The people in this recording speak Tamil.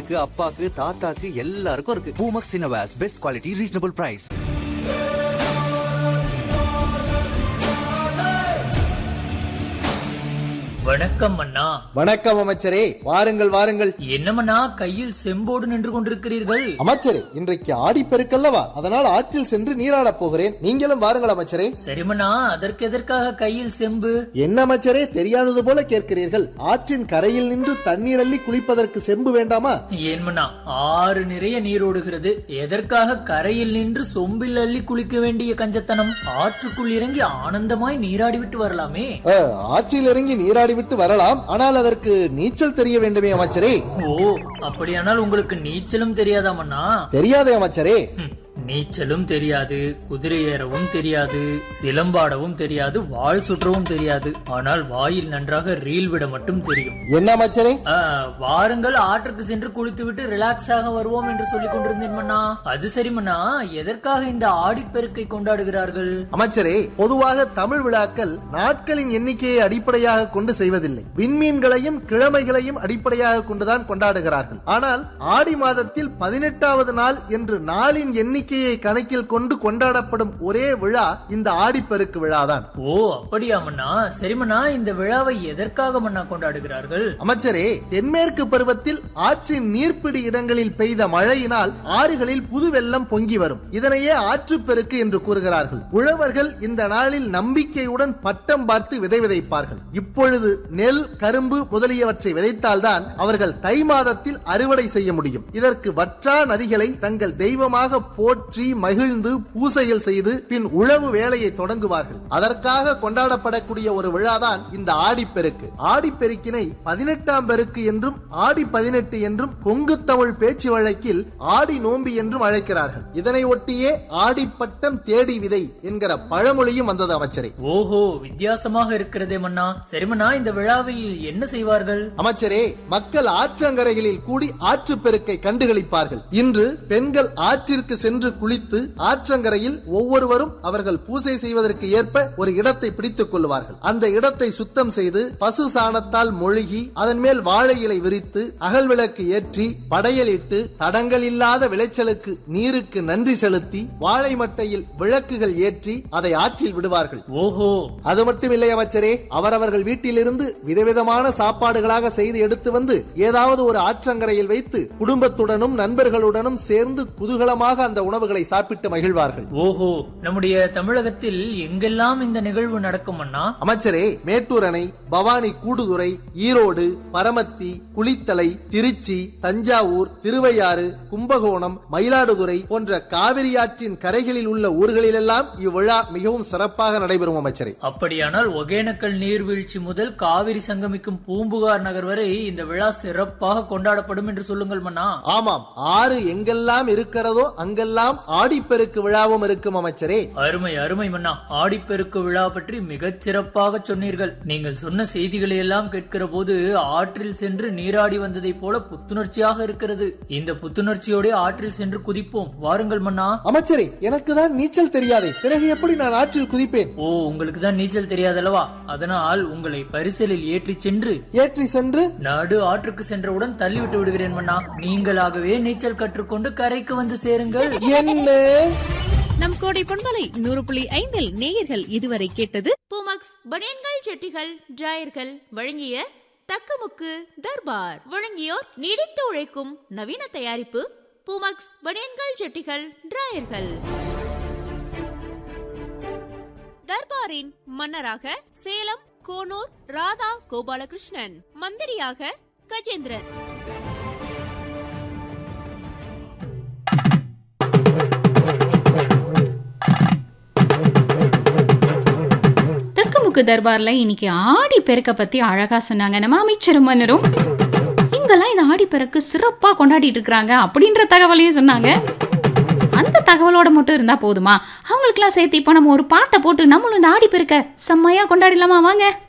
அம்மாக்கு அப்பாக்கு தாத்தாக்கு எல்லாருக்கும் இருக்கு பூமக்ஸ் இன்னோவேஸ் பெஸ்ட் குவாலிட்டி ரீசனபிள் பிரைஸ் வணக்கம் அண்ணா வணக்கம் அமைச்சரே வாருங்கள் வாருங்கள் என்னமண்ணா கையில் செம்போடு நின்று கொண்டிருக்கிறீர்கள் அமைச்சரே இன்றைக்கு ஆடிப்பெருக்கல்லவா அதனால் ஆற்றில் சென்று நீராடப் போகிறேன் நீங்களும் வாருங்கள் அமைச்சரே சரிமண்ணா அதற்கு எதற்காக கையில் செம்பு என்ன அமைச்சரே தெரியாதது போல கேட்கிறீர்கள் ஆற்றின் கரையில் நின்று தண்ணீர் அள்ளி குளிப்பதற்கு செம்பு வேண்டாமா ஏன்மண்ணா ஆறு நிறைய நீர் ஓடுகிறது எதற்காக கரையில் நின்று சொம்பில் அள்ளி குளிக்க வேண்டிய கஞ்சத்தனம் ஆற்றுக்குள் இறங்கி ஆனந்தமாய் நீராடி விட்டு வரலாமே அ, ஆற்றில் இறங்கி நீராடி விட்டு வரலாம் ஆனால் அதற்கு நீச்சல் தெரிய வேண்டுமே அமைச்சரே ஓ அப்படியானால் உங்களுக்கு நீச்சலும் தெரியாதாமண்ணா தெரியாதே அமைச்சரே ஹம், நீச்சலும் தெரியாது குதிரை ஏறவும் தெரியாது சிலம்பாடவும் தெரியாது வாழ் சுற்றவும் தெரியாது ஆனால் வாயில் நன்றாக ரீல் விட மட்டும் தெரியும் என்ன அமைச்சரே ஆ, வாருங்கள் ஆற்றுக்கு சென்று குளித்துவிட்டு ரிலாக்ஸ் ஆக வருவோம் என்று சொல்லிக் கொண்டிருந்தேன் மன்னா அது சரி மன்னா எதற்காக இந்த ஆடிப்பெருக்கை கொண்டாடுகிறார்கள் அமைச்சரே பொதுவாக தமிழ் விழாக்கள் நாட்களின் எண்ணிக்கையை அடிப்படையாக கொண்டு செய்வதில்லை விண்மீன்களையும் கிழமைகளையும் அடிப்படையாக கொண்டுதான் கொண்டாடுகிறார்கள் ஆனால் ஆடி மாதத்தில் பதினெட்டாவது நாள் என்று நாளின் எண்ணிக்கையை கணக்கில் கொண்டு கொண்டாடப்படும் ஒரே விழா இந்த ஆடிப்பெருக்கு விழாதான் ஓ அப்படியா மன்னா சரி மன்னா இந்த விழாவை எதற்காக மன்னா கொண்டாடுகிறார்கள் அமைச்சரே தென்மேற்கு பருவத்தில் ஆற்றின் நீர்ப்பிடி இடங்களில் பெய்த மழையினால் ஆறுகளில் புது வெள்ளம் பொங்கி வரும் இதனையே ஆற்றுப்பெருக்கு என்று கூறுகிறார்கள் உழவர்கள் இந்த நாளில் நம்பிக்கையுடன் பட்டம் பார்த்து விதை விதைப்பார்கள் இப்பொழுது நெல் கரும்பு முதலியவற்றை விதைத்தால்தான் அவர்கள் தை மாதத்தில் அறுவடை செய்ய முடியும் இதற்கு வற்றா நதிகளை தங்கள் தெய்வமாக போற்றி மகிழ்ந்து பூசைகள் செய்து பின் உழவு வேலையை தொடங்குவார்கள் அதற்காக கொண்டாடப்படக்கூடிய ஒரு விழாதான் இந்த ஆடிப்பெருக்கு ஆடிப்பெருக்கினை பதினெட்டாம் பெருக்கு என்றும் ஆடி பதினெட்டு என்றும் கொங்கு தமிழ் பேச்சு வழக்கில் ஆடி நோம்பி என்றும் அழைக்கிறார்கள் இதனை ஒட்டியே ஆடிப்பட்டம் தேடி விதை என்கிற பழமொழியும் வந்தது அமைச்சரே ஓஹோ வித்தியாசமாக இருக்கிறதே மன்னா சரி மன்னா இந்த விழாவில் என்ன செய்வார்கள் அமைச்சரே மக்கள் ஆற்றங்கரைகளில் கூடி ஆற்றுப்பெருக்கை கண்டுகளிப்பார்கள் இன்று பெண்கள் ஆற்றிற்கு சென்று குளித்து ஆற்றங்கரையில் ஒவ்வொருவரும் அவர்கள் பூசை செய்வதற்கு ஏற்ப ஒரு இடத்தை பிடித்துக் கொள்வார்கள் அந்த இடத்தை சுத்தம் செய்து பசு சாணத்தால் மொழுகி அதன் மேல் வாழை இலை விரித்து அகல் விளக்கு ஏற்றி படையலிட்டு தடங்கள் இல்லாத விளைச்சலுக்கு நீருக்கு நன்றி செலுத்தி வாழை மட்டையில் விளக்குகள் ஏற்றி அதை ஆற்றில் விடுவார்கள் ஓஹோ அது மட்டும் இல்லை அமைச்சரே அவரவர்கள் வீட்டிலிருந்து விதவிதமான சாப்பாடுகளாக செய்து எடுத்து வந்து ஏதாவது ஒரு ஆற்றங்கரையில் வைத்து குடும்பத்துடனும் நண்பர்களுடனும் சேர்ந்து குதூகலமாக அந்த உணவுகளை சாப்பிட்டு மகிழ்வார்கள் ஓஹோ நம்முடைய தமிழகத்தில் எங்கெல்லாம் இந்த நிகழ்வு நடக்கும் அண்ணா அமைச்சரே மேட்டூர் அணை பவானி கூடுதுறை ஈரோடு பரமத்தி குளித்தலை திருச்சி தஞ்சாவூர் திருவையாறு கும்பகோணம் மயிலாடுதுறை போன்ற காவிரி ஆற்றின் கரைகளில் உள்ள ஊர்களிலெல்லாம் இவ்விழா மிகவும் சிறப்பாக நடைபெறும் அமைச்சரே அப்படியானால் ஒகேனக்கல் நீர்வீழ்ச்சி முதல் காவிரி சங்கமிக்கும் பூம்புகார் நகர் வரை இந்த விழா சிறப்பாக கொண்டாடப்படும் என்று சொல்லுங்கள் மன்னா ஆமாம் ஆறு எங்கெல்லாம் இருக்கிறதோ அங்கெல்லாம் ஆடிப்பெருக்கு விழாவும் இருக்கும் அமைச்சரே அருமை அருமை மன்னா ஆடிப்பெருக்கு விழா பற்றி மிகச் சிறப்பாக சொன்னீர்கள் நீங்கள் சொன்ன செய்திகளை எல்லாம் கேட்கிற போது ஆற்றில் சென்று நீராடி வந்ததைப் போல புத்துணர்ச்சியாக இருக்கிறது இந்த புத்துணர்ச்சியோட ஆற்றில் சென்று குதிப்போம் வாருங்கள் மன்னா அமைச்சரே எனக்கு தான் நீச்சல் தெரியாதே பிறகு எப்படி நான் ஆற்றில் குதிப்பேன் ஓ உங்களுக்கு தான் நீச்சல் தெரியாதல்லவா அதனால் உங்களை பரிசலில் ஏற்றிச் சென்று ஏற்றி சென்று நடு ஆற்றுக்கு சென்றவுடன் தள்ளிவிட்டு விடுகிறேன் மன்னா நீங்களாகவே நீச்சல் கற்றுக்கொண்டு கரைக்கு வந்து சேருங்கள் என்ன நம் கோடை பொன்மலை நூறு புள்ளி ஐந்தில் நேயர்கள் இதுவரை கேட்டது பூமக்ஸ் பனியன்கள் ஜெட்டிகள் டிராயர்கள் வழங்கிய தக்கமுக்கு தர்பார் வழங்கியோர் நீடித்து உழைக்கும் நவீன தயாரிப்பு பூமக்ஸ் பனியன்கள் ஜெட்டிகள் டிராயர்கள் தர்பாரின் மன்னராக சேலம் கோனூர் ராதா கோபாலகிருஷ்ணன் மந்திரியாக கஜேந்திரன் தக்கமுக்கு தர்பார்ல இன்னைக்கு ஆடி பெருக்க பத்தி அழகா சொன்னாங்க நம்ம அமைச்சரும் மன்னரும் இங்கெல்லாம் இந்த ஆடி பெருக்கு சிறப்பா கொண்டாடிட்டு இருக்கிறாங்க அப்படின்ற தகவலையும் சொன்னாங்க அந்த தகவலோட மட்டும் இருந்தா போதுமா அவங்களுக்கெல்லாம் சேர்த்து இப்போ நம்ம ஒரு பாட்டை போட்டு நம்மளும் இந்த ஆடி பெருக்க செம்மையா கொண்டாடிடலாமா வாங்க